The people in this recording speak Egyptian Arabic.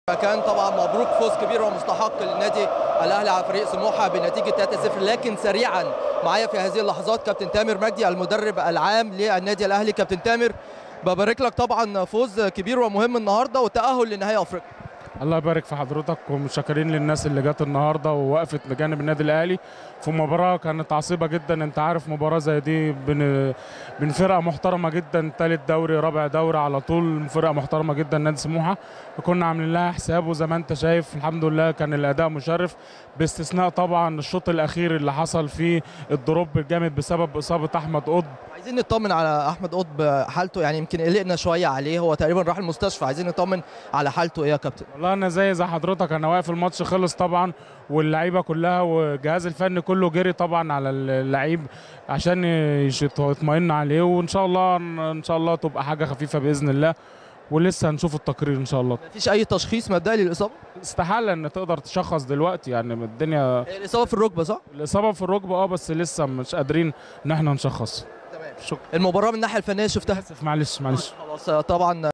كان طبعا مبروك فوز كبير ومستحق للنادي الاهلي على فريق سموحه بنتيجه 3-0 لكن سريعا معايا في هذه اللحظات كابتن تامر مجدي المدرب العام للنادي الاهلي كابتن تامر ببارك لك طبعا فوز كبير ومهم النهارده والتاهل لنهائي افريقيا الله يبارك في حضرتك ومشكرين للناس اللي جت النهارده ووقفت بجانب النادي الاهلي في مباراه كانت عصيبه جدا انت عارف مباراه زي دي بين بين فرقه محترمه جدا ثالث دوري رابع دوري على طول فرقه محترمه جدا نادي سموحه وكنا عاملين لها حساب وزي ما انت شايف الحمد لله كان الاداء مشرف باستثناء طبعا الشوط الاخير اللي حصل فيه الدروب الجامد بسبب اصابه احمد قطب عايزين نطمن على احمد قطب حالته يعني يمكن قلقنا شويه عليه هو تقريبا راح المستشفى عايزين نطمن على حالته ايه يا كابتن والله انا زي زي حضرتك انا واقف الماتش خلص طبعا واللعيبه كلها والجهاز الفني كله جري طبعا على اللعيب عشان يطمئن عليه وان شاء الله ان شاء الله تبقى حاجه خفيفه باذن الله ولسه هنشوف التقرير ان شاء الله مفيش اي تشخيص مبدئي للاصابه استحاله ان تقدر تشخص دلوقتي يعني الدنيا هي الاصابه في الركبه صح الاصابه في الركبه اه بس لسه مش قادرين ان احنا نشخص تمام شكرا المباراه من الناحيه الفنيه شفتها اسف معلش معلش خلاص طبعا